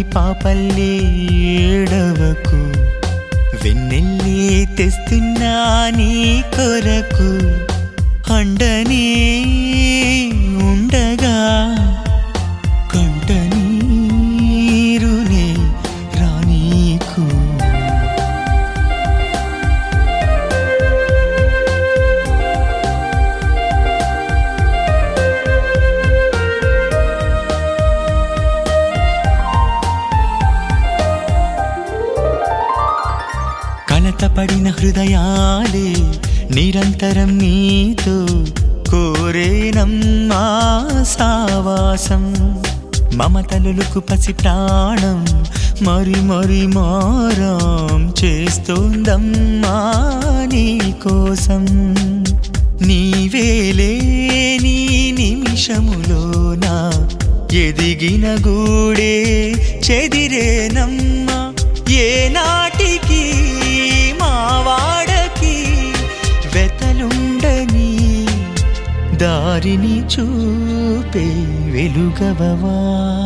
పాపల్లే ఏడవకు వెన్నెల్లి తెస్తున్నా నీ కొరకు అండనే ఉండగా కంట నీరునే రానీకు కలతపడిన హృదయాలే నిరంతరం నీతో కోరేనమ్మా సావాసం మమతలులకు పసి ప్రాణం మరి మరి మారాం చేస్తోందమ్మా నీ కోసం నీవేలే నీ నిమిషములోన ఎదిగిన గూడే చెదిరేనమ్మా ఏ నాటికి మా వాడకి వెతలుండని దారిని చూపే వెలుగవవా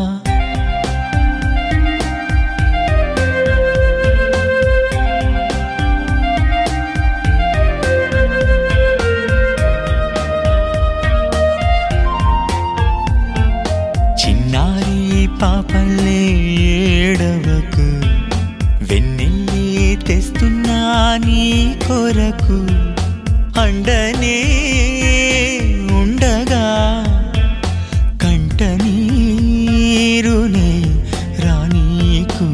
చిన్నారి పాపల్లే ఏడవకు వెన్నెల్లి తెస్తున్నా నీ కొరకు అండనే ఉండగా కంట నీరునే రానీకు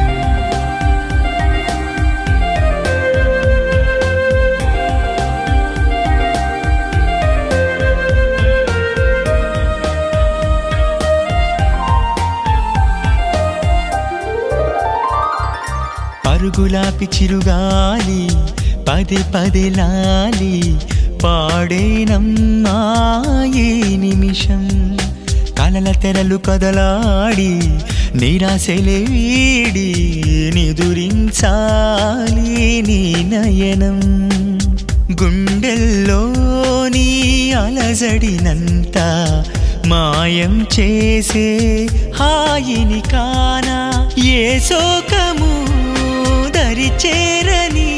పరుగులాపి చిరుగాలి పదే పదే లాలి పాడేనమ్మా ఈ నిమిషం కలల తెరలు కదలాడి నిరాశలే వీడి నిదురించాలి నీ నయనం గుండెల్లో నీ అలజడినంత మాయం చేసే హాయిని కానా ఏ శోకము దరి చేరని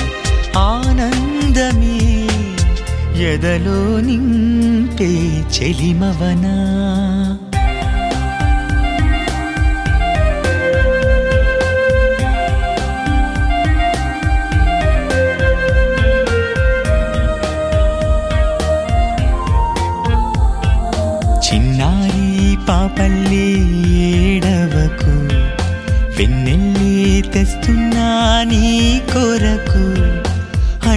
ఆనందమే ఎదలో నింపే చెలిమవనా చిన్నారి పాపల్లి ఏడవకు వెన్నెల్లి తెస్తున్నా నీ కొరకు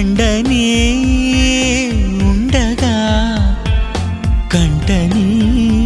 అండనే ఉండగా కంట నీ